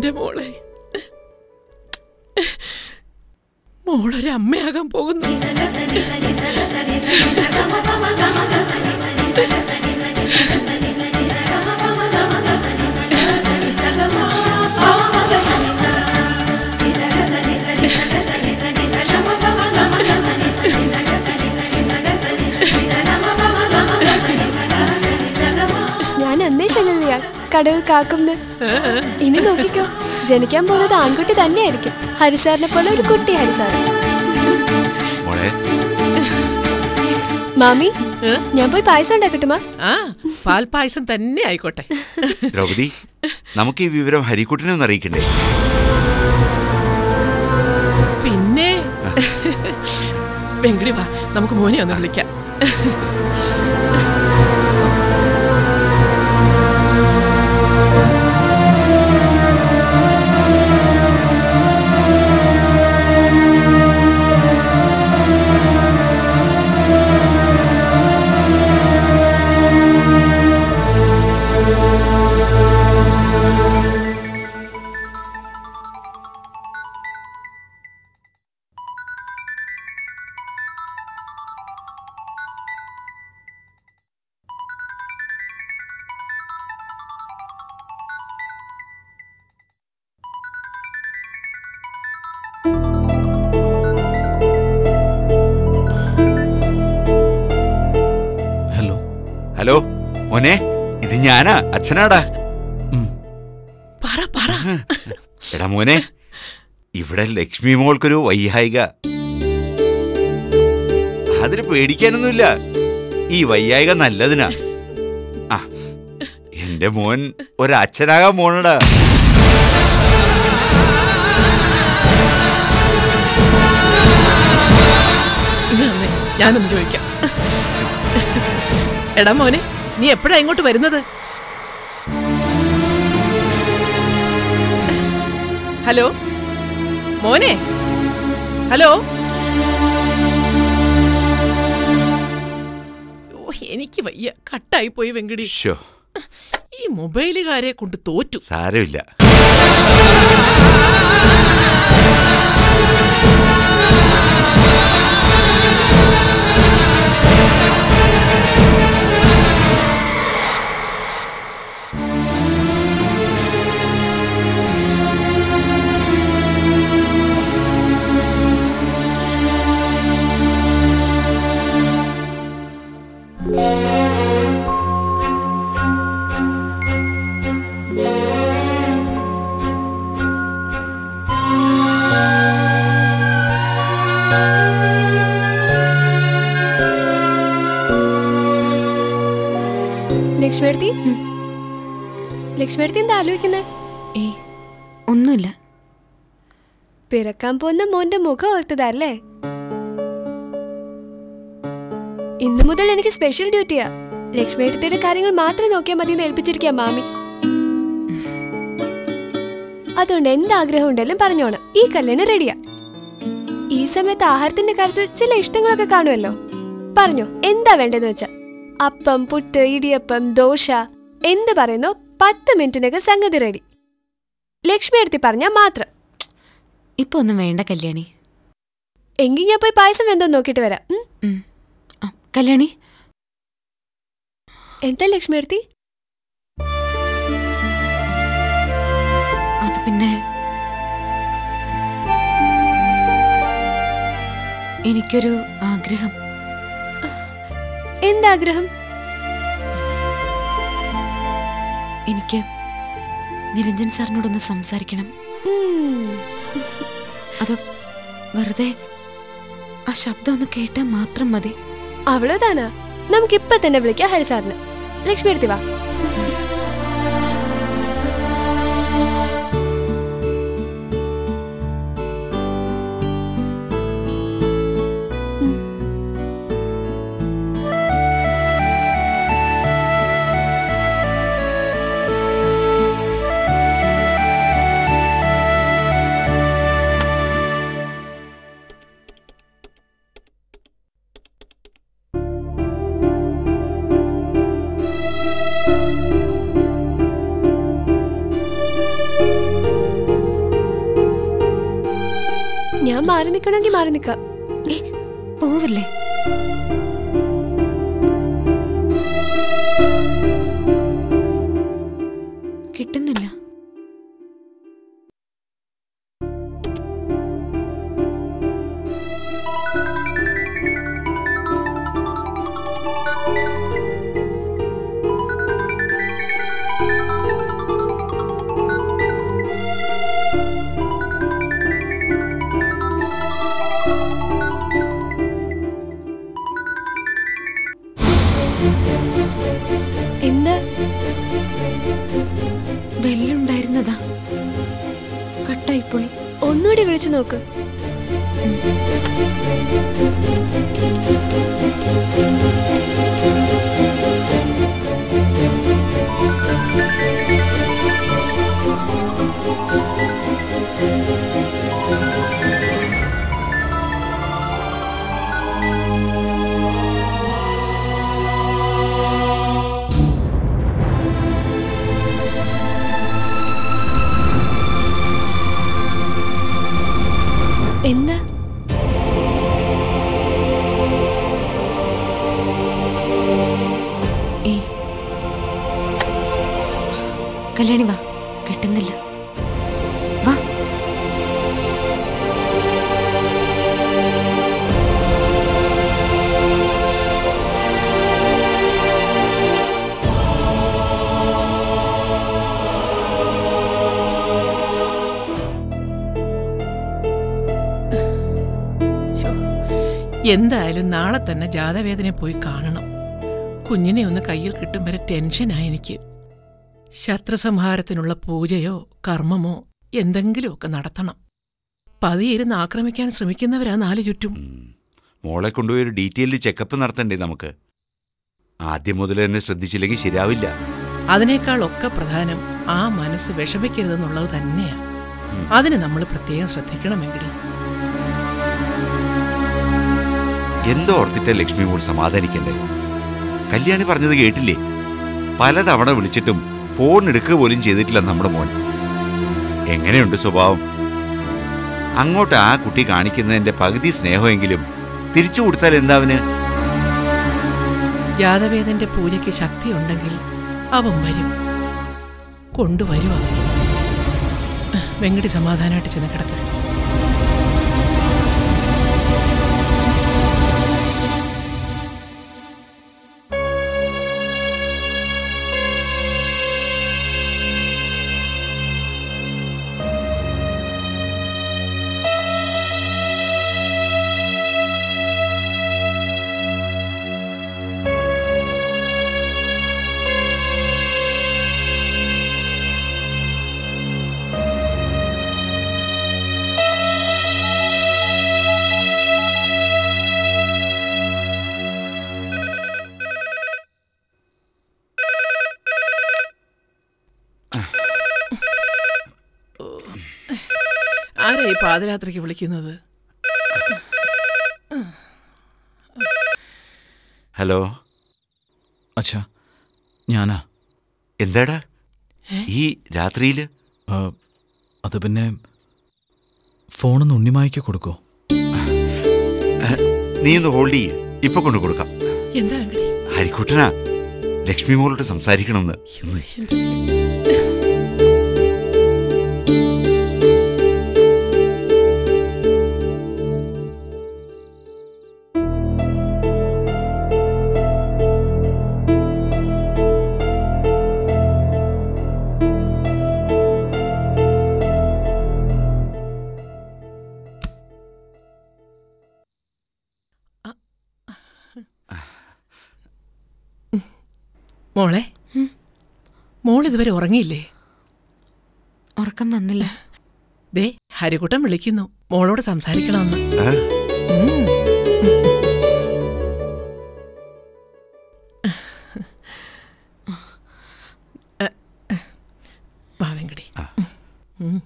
എന്റെ മോളെ മോളൊരു അമ്മയാകാൻ പോകുന്നു ഞാൻ അന്നേ ശല്യ കടവിൽ കാക്കുന്ന് ഇനി നോക്കിക്കോ ജനിക്കാൻ പോകുന്നത് ആൺകുട്ടി തന്നെയായിരിക്കും ഹരിസാറിനെ പോലെ ഒരു കുട്ടി ഹരിസാർ മോളെ മാമി ഏ? ഞാൻ പോയി പായസം ഉണ്ടാക്കട്ടുമാ ആ പാൽപായസം തന്നെ ആയിക്കോട്ടെ ദ്രൗപദി നമുക്ക് ഈ വിവരം ഹരിക്കുട്ടിനെ ഒന്ന് അറിയിക്കണ്ടേ പിന്നെ വെങ്കടി വാ നമുക്ക് മോനെ ഒന്ന് വിളിക്കാം ഹലോ ഹലോ മോനെ ഇത് ഞാനാ അച്ഛനാടാ പറ പറ എടാ മോനെ ഇവിടെ ലക്ഷ്മി മോൾക്കൊരു വയ്യായിക അതിന് പേടിക്കാനൊന്നുമില്ല ഈ വയ്യായിക നല്ലതിനാ ആ എന്റെ മോൻ ഒരച്ഛനാകാൻ പോണടാ ഇത് തന്നെ ഞാനൊന്ന് ചോദിക്കാം എടാ മോനെ നീ എപ്പോഴാ ഇങ്ങോട്ട് വരുന്നത് ഹലോ മോനെ ഹലോ ഓ എനിക്ക് വയ്യ കട്ടായി പോയി വെങ്കടി ഷോ ഈ മൊബൈലുകാരെ കൊണ്ട് തോറ്റു സാരമില്ല ലക്ഷ്മിയെടുത്തി ലക്ഷ്മിയെടുത്തി എന്താ ആലോചിക്കുന്നത് ഏ ഒന്നുമില്ല പിറക്കാൻ പോകുന്ന മോന്റെ മുഖം ഓർത്തതല്ലേ ഇന്നു മുതൽ എനിക്ക് സ്പെഷ്യൽ ഡ്യൂട്ടിയാ ലക്ഷ്മിയെടുത്തിയുടെ കാര്യങ്ങൾ മാത്രം നോക്കിയാൽ മതി എന്ന് ഏൽപ്പിച്ചിരിക്കുക മാമി അതുകൊണ്ട് എന്താഗ്രഹം ഉണ്ടെങ്കിലും പറഞ്ഞോണം ഈ കല്യാണം റെഡിയാ ഈ സമയത്ത് ആഹാരത്തിന്റെ കാര്യത്തിൽ ചില ഇഷ്ടങ്ങളൊക്കെ കാണുമല്ലോ പറഞ്ഞോ എന്താ വേണ്ടതെന്ന് വെച്ചാ അപ്പം പുട്ട് ഇടിയപ്പം ദോശ എന്ത് പറയുന്നോ പത്ത് മിനിറ്റിനൊക്കെ സംഗതി റെഡി ലക്ഷ്മി എടുത്തി പറഞ്ഞാൽ മാത്രം ഇപ്പൊ ഒന്നും വേണ്ട കല്യാണി എങ്കിൽ ഞാൻ പോയി പായസം വെന്തോ നോക്കിയിട്ട് വരാം ഉം? ഉം. ആ, കല്യാണി എന്താ ലക്ഷ്മി എടുത്തി അത് പിന്നെ എനിക്കൊരു ആഗ്രഹം എന്താഗ്രഹം എനിക്ക് നിരഞ്ജൻ സാറിനോടൊന്ന് സംസാരിക്കണം ഉം. അത് വെറുതെ ആ ശബ്ദം ഒന്ന് കേട്ടാൽ മാത്രം മതി അവളോ താനാ നമുക്ക് ഇപ്പൊ തന്നെ വിളിക്കാം ഹരിസാറിന് ലക്ഷ്മി എടുത്തി വാ മാറി നിക്കണമെങ്കിൽ മാറി നിക്കാം ഏ പോവില്ലേ കിട്ടുന്നില്ല എന്താ ബെല്ലുണ്ടായിരുന്നതാ കട്ടായിപ്പോയി ഒന്നുകൂടി വിളിച്ചു നോക്ക് എന്താ ഏ കല്യാണി വാ കിട്ടുന്നില്ല വാ ശ്ശോ. എന്തായാലും നാളെ തന്നെ ജാതവേദനയെ പോയി കാണണം കുഞ്ഞിനെ ഒന്ന് കയ്യിൽ കിട്ടും വരെ ടെൻഷനായി എനിക്ക് ശത്രുസംഹാരത്തിനുള്ള പൂജയോ കർമ്മമോ എന്തെങ്കിലുമൊക്കെ നടത്തണം പതിയിരുന്ന് ആക്രമിക്കാൻ ശ്രമിക്കുന്നവരാ നാല് ചുറ്റും മോളെ കൊണ്ടുപോയി ഒരു ഡീറ്റെയിൽഡ് ചെക്കപ്പ് നടത്തണ്ടേ നമുക്ക് ആദ്യം മുതൽ തന്നെ ശ്രദ്ധിച്ചില്ലെങ്കിൽ ശരിയാവില്ല അതിനേക്കാളൊക്കെ പ്രധാനം ആ മനസ്സ് വിഷമിക്കരുതെന്നുള്ളത് തന്നെയാ അതിന് നമ്മൾ പ്രത്യേകം ശ്രദ്ധിക്കണമെങ്കിൽ എന്തോ ഓർത്തിട്ട ലക്ഷ്മി മോൾ സമാധാനിക്കണ്ടേ കല്യാണി പറഞ്ഞത് കേട്ടില്ലേ പലതവണ വിളിച്ചിട്ടും ഫോൺ എടുക്കുക പോലും ചെയ്തിട്ടില്ല നമ്മുടെ മോൻ എങ്ങനെയുണ്ട് സ്വഭാവം അങ്ങോട്ട് ആ കുട്ടി കാണിക്കുന്നതിന്റെ പകുതി സ്നേഹമെങ്കിലും തിരിച്ചു കൊടുത്താൽ എന്താവിന് ജാതവേദന്റെ പൂജയ്ക്ക് ശക്തിയുണ്ടെങ്കിൽ അവൻ വരും കൊണ്ടുവരും അവനെ വെങ്കടി സമാധാനമായിട്ട് ചെന്ന് കിടക്കുക ആരാ ഈ പാതിരാത്രിക്ക് വിളിക്കുന്നത് ഹലോ അച്ഛാ ഞാനാ എന്താടാ ഈ രാത്രിയില് ആ, അത് പിന്നെ ഫോണൊന്ന് ഉണ്ണിമായ്ക്ക് കൊടുക്കോ അഹ്, നീ ഒന്ന് ഹോൾഡ് ചെയ്യ് ഇപ്പൊ കൊണ്ടു കൊടുക്കാം എന്താ വെങ്കടി ഹരിക്കുട്ടനാ ലക്ഷ്മി മോളോട് സംസാരിക്കണമെന്ന് അയ്യോ, എന്താ മോളെ മോൾ ഇതുവരെ ഉറങ്ങിയില്ലേ ഉറക്കം വന്നില്ല ദേ ഹരികുട്ടൻ വിളിക്കുന്നു മോളോട് സംസാരിക്കണമെന്ന് ആ, ഉം. വാ വെങ്കടി ഉം.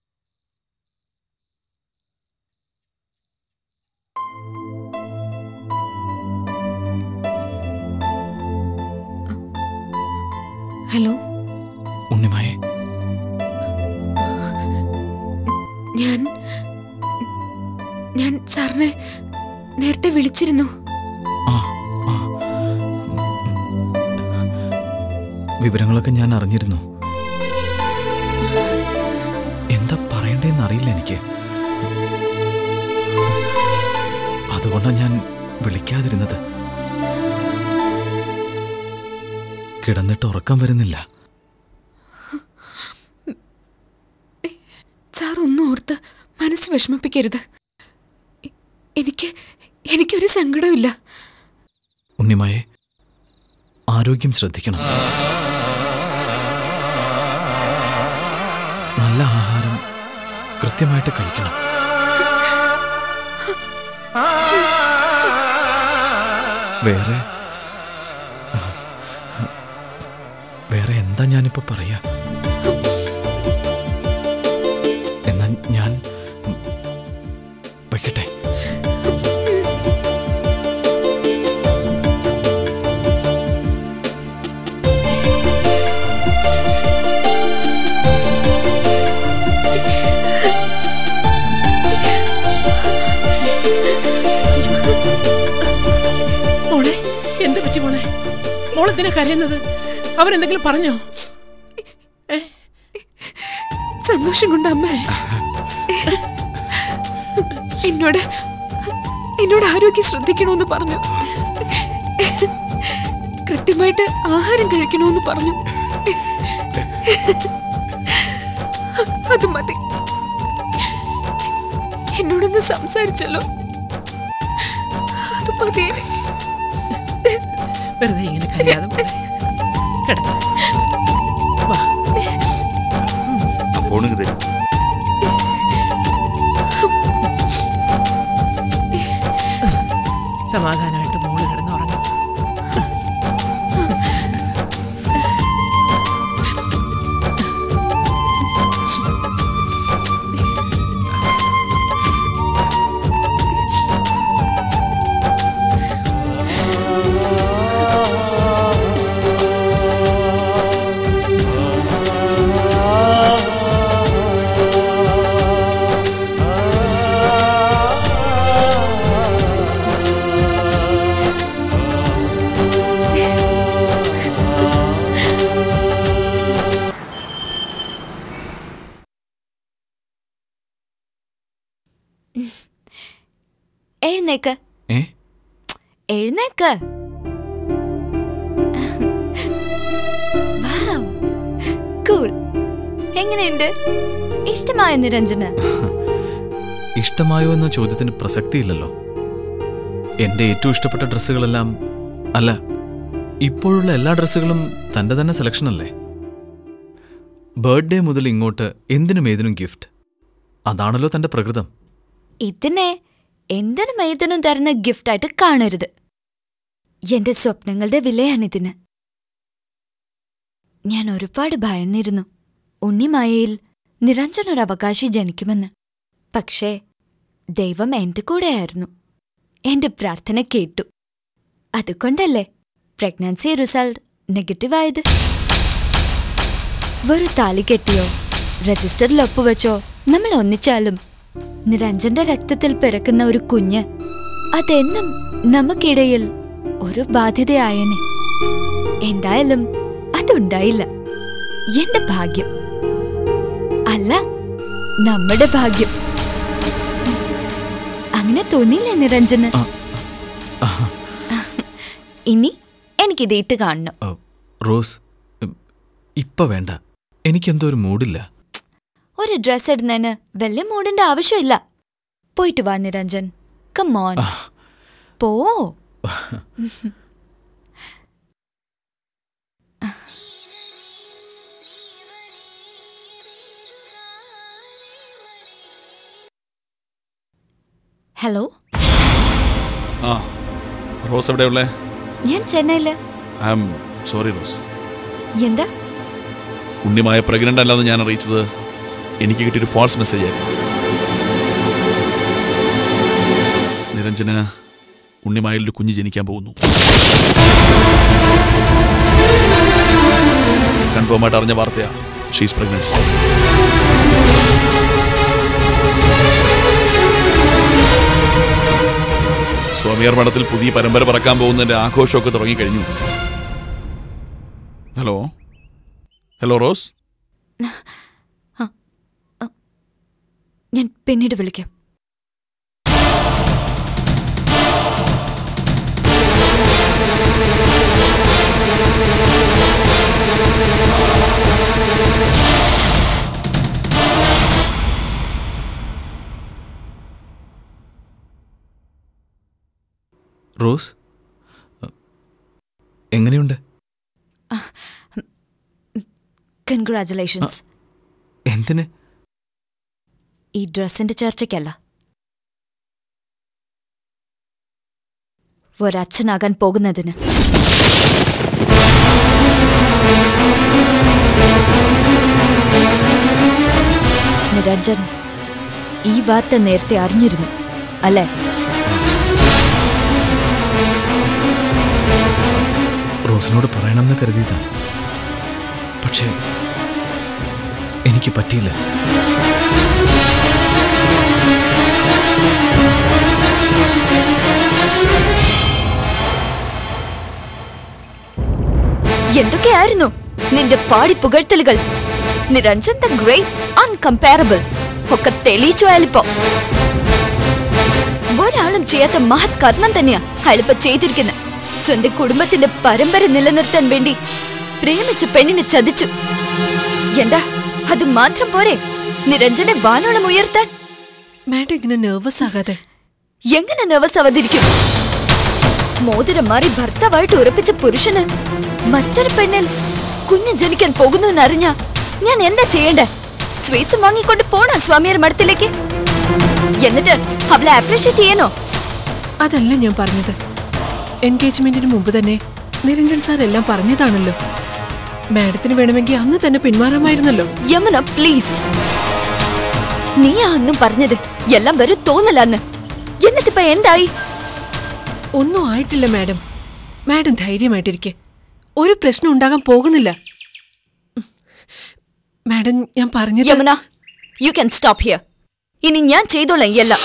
ഹലോ ഉണ്ണിമായെ ഞാൻ സാറിനെ നേരത്തെ വിളിച്ചിരുന്നു ആ ആ വിവരങ്ങളൊക്കെ ഞാൻ അറിഞ്ഞിരുന്നു എന്താ പറയണ്ടേന്ന് അറിയില്ല എനിക്ക് അതുകൊണ്ടാണ് ഞാൻ വിളിക്കാതിരുന്നത് കിടന്നിട്ട് ഉറക്കം വരുന്നില്ല സാർ ഒന്നും ഓർത്ത് മനസ്സ് വിഷമിപ്പിക്കരുത് എ- എനിക്ക് എനിക്കൊരു സങ്കടമില്ല ഉണ്ണിമായെ ആരോഗ്യം ശ്രദ്ധിക്കണം നല്ല ആഹാരം കൃത്യമായിട്ട് കഴിക്കണം വേറെ വേറെ എന്താ ഞാനിപ്പോ പറയാ എന്നാ ഞാൻ വയ്ക്കട്ടെ മോളെ എന്ത് പറ്റി മോളെ മോളെന്തിനാ കരയുന്നത് അവരെന്തെങ്കിലും പറഞ്ഞോ സന്തോഷം കൊണ്ട് അമ്മ എന്നോട് എന്നോട് ആരോഗ്യം ശ്രദ്ധിക്കണമെന്ന് പറഞ്ഞു കൃത്യമായിട്ട് ആഹാരം കഴിക്കണമെന്ന് പറഞ്ഞു അത് മതി എന്നോടൊന്ന് സംസാരിച്ചല്ലോ അത് മതി വെറുതെ ഇങ്ങനെ കരയാതെ മോളെ. കിടക്ക്. വാ ആ ഫോണിങ് തരും സമാധാനമായിട്ട് മോള് കിടന്ന് ഉറങ്ങും എഴുന്നേക്ക് ഏ എഴുന്നേക്ക് കൂൾ എങ്ങനെയുണ്ട് ഇഷ്ടമായ നിരഞ്ജന് ഇഷ്ടമായോ എന്ന ചോദ്യത്തിന് പ്രസക്തിയില്ലല്ലോ എൻ്റെ ഏറ്റവും ഇഷ്ടപ്പെട്ട ഡ്രസ്സുകളെല്ലാം അല്ല ഇപ്പോഴുള്ള എല്ലാ ഡ്രസ്സുകളും തൻ്റെ തന്നെ സെലക്ഷൻ അല്ലേ ബർത്ത്ഡേ മുതൽ ഇങ്ങോട്ട് എന്തിനും ഏതിനും ഗിഫ്റ്റ് അതാണല്ലോ തൻ്റെ പ്രകൃതം ഇതിനെ എന്തിനും ഏതിനും തരുന്ന ഗിഫ്റ്റായിട്ട് കാണരുത് എന്റെ സ്വപ്നങ്ങളുടെ വിലയാണിതിന് ഞാൻ ഒരുപാട് ഭയന്നിരുന്നു ഉണ്ണിമായയിൽ നിരഞ്ജനൊരു അവകാശി ജനിക്കുമെന്ന് പക്ഷേ ദൈവം എന്റെ കൂടെയായിരുന്നു എന്റെ പ്രാർത്ഥന കേട്ടു അതുകൊണ്ടല്ലേ പ്രഗ്നൻസി റിസൾട്ട് നെഗറ്റീവായത് വെറു താലി കെട്ടിയോ രജിസ്റ്ററിൽ ഒപ്പുവെച്ചോ നമ്മൾ ഒന്നിച്ചാലും നിരഞ്ജന്റെ രക്തത്തിൽ പിറക്കുന്ന ഒരു കുഞ്ഞ് അതെന്നും നമുക്കിടയിൽ ഒരു ബാധ്യതയായനെ എന്തായാലും അതുണ്ടായില്ല എന്റെ ഭാഗ്യം അല്ല നമ്മുടെ ഭാഗ്യം അങ്ങനെ തോന്നിയില്ലേ നിരഞ്ജന് ആ, ആ, ഇനി എനിക്കിത് ഇട്ട് കാണണം ആ, റോസ് ഉം, ഇപ്പൊ വേണ്ട എനിക്കെന്തോ ഒരു മൂഡില്ല ഒരു ഡ്രസ് ഇടുന്നതിന് വലിയ മൂടിന്റെ ആവശ്യമില്ല പോയിട്ട് വാ നിരഞ്ജൻ കമോൺ ആ, പോ ഹലോ ആ റോസ് എവിടെയുള്ളേ ഞാൻ ചെന്നൈയില് ഐ ആം സോറി റോസ് എന്താ ഉണ്ണിമായ പ്രഗ്നന്റ് അല്ലാന്ന് ഞാൻ അറിയിച്ചത് എനിക്ക് കിട്ടിയൊരു ഫാൾസ് മെസ്സേജ് ആയിരുന്നു നിരഞ്ജന് ഉണ്ണിമായലിൽ കുഞ്ഞ് ജനിക്കാൻ പോകുന്നു കൺഫേം ആയിട്ട് അറിഞ്ഞ വാർത്തയാ ഷീസ് പ്രഗ്നൻസ് സ്വാമിയാർ മഠത്തിൽ പുതിയ പരമ്പര പറക്കാൻ പോകുന്നതിന്റെ ആഘോഷമൊക്കെ തുടങ്ങിക്കഴിഞ്ഞു ഹലോ ഹലോ റോസ് ഞാൻ പിന്നീട് വിളിക്കാം റോസ് എങ്ങനെയുണ്ട് കൺഗ്രാറ്റുലേഷൻസ് എന്തിന് ഈ ഡ്രസ്സിന്റെ ചർച്ചയ്ക്കല്ല ഒരച്ഛനാകാൻ പോകുന്നതിന് നിരഞ്ജൻ ഈ വാർത്ത നേരത്തെ അറിഞ്ഞിരുന്നു അല്ലേ റോസിനോട് പറയണമെന്ന് കരുതിയതാ പക്ഷേ എനിക്ക് പറ്റിയില്ല എന്തൊക്കെയായിരുന്നു നിന്റെ പാടി പുകഴ്ത്തലുകൾ നിരഞ്ജൻ ദ ഗ്രേറ്റ് അൺകമ്പാരബിൾ ഒക്കെ തെളിയിച്ചു അയാളിപ്പോ ഒരാളും ചെയ്യാത്ത മഹത് കർമ്മം തന്നെയാ അയാളിപ്പോ ചെയ്തിരിക്കുന്നത് സ്വന്തം കുടുംബത്തിന്റെ പരമ്പര നിലനിർത്താൻ വേണ്ടി പ്രേമിച്ച പെണ്ണിനെ ചതിച്ചു എന്താ അത് മാത്രം പോരെ നിരഞ്ജനെ വാനോളം ഉയർത്താൻ മാഡം ഇങ്ങനെ നെർവസ് ആകാതെ എങ്ങനെ നെർവസ് അവതരിക്കും മോതിരം മാറി ഭർത്താവായിട്ട് ഉറപ്പിച്ച പുരുഷന് മറ്റൊരു പെണ്ണിൽ കുഞ്ഞ് ജനിക്കാൻ പോകുന്നു എന്നറിഞ്ഞ ഞാൻ എന്താ ചെയ്യണ്ടേ സ്വീറ്റ്സ് വാങ്ങിക്കൊണ്ട് പോണോ സ്വാമിയാർ മഠത്തിലേക്ക് എന്നിട്ട് അവളെ അപ്രീഷിയേറ്റ് ചെയ്യണോ അതല്ല ഞാൻ പറഞ്ഞത് എൻഗേജ്മെന്റിന് മുമ്പ് തന്നെ നിരഞ്ജൻ സാർ എല്ലാം പറഞ്ഞതാണല്ലോ മാഡത്തിന് വേണമെങ്കിൽ അന്ന് തന്നെ പിന്മാറാമായിരുന്നല്ലോ യമുന പ്ലീസ് നീയാ ഒന്നും പറഞ്ഞത് എല്ലാം വെറും തോന്നലാന്ന് എന്നിട്ടിപ്പോ എന്തായി ഒന്നും ആയിട്ടില്ല മാഡം മാഡം ധൈര്യമായിട്ടിരിക്കെ ഒരു പ്രശ്നം ഉണ്ടാകാൻ പോകുന്നില്ല മാഡം ഞാൻ പറഞ്ഞത് Yamuna you can stop here ഇനി ഞാൻ ചെയ്തോളാം എല്ലാം